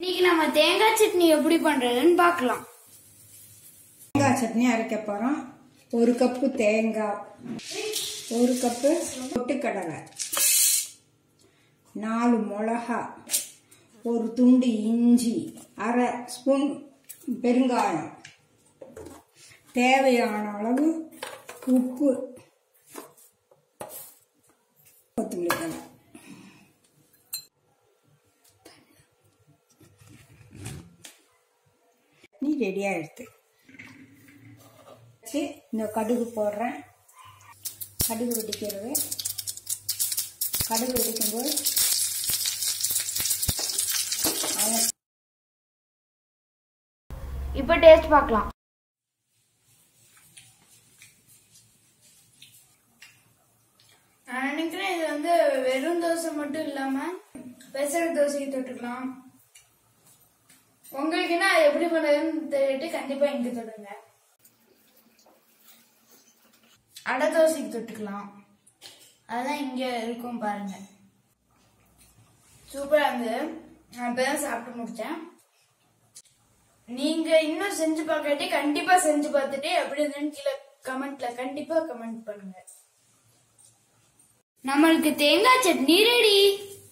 இன்னைக்கு நம்ம தேங்காய் சட்னி எப்படி பண்றதுன்னு பார்க்கலாம் தேங்காய் சட்னி அரைக்க போகிறோம் ஒரு கப்பு தேங்காய் ஒரு கப்பு பொட்டுக்கடலை நாலு மிளகா ஒரு துண்டு இஞ்சி அரை ஸ்பூன் பெருங்காயம் தேவையான அளவு உப்பு கொத்தமல்லி தழை நீ ரெடியாக எடுத்து வச்சு இந்த கடுகு போடுறேன் கடுகு வெடிக்கிறது கடுகு வெடிக்கும்போது அவன் இப்போ டேஸ்ட் பார்க்கலாம் நான் நினைக்கிறேன் இது வந்து வெறும் தோசை மட்டும் இல்லாம பெசர தோசைக்கு தொட்டுக்கலாம் உங்களுக்கு என்ன அது எப்படி பண்றதுன்னு தெரியிட்டு கண்டிப்பா இங்க தொடுங்க அடை தோசைக்கு தொட்டுக்கலாம் அதான் இங்க இருக்கும் பாருங்க சூப்பரா இருந்து நான் இப்பதான் சாப்பிட்டு முடிச்சேன் நீங்க இன்னும் செஞ்சு பார்க்காட்டி கண்டிப்பா செஞ்சு பார்த்துட்டு எப்படி இருந்துன்னு கீழே கமெண்ட்ல கண்டிப்பா கமெண்ட் பண்ணுங்க நம்மளுக்கு தேங்காய் சட்னி ரெடி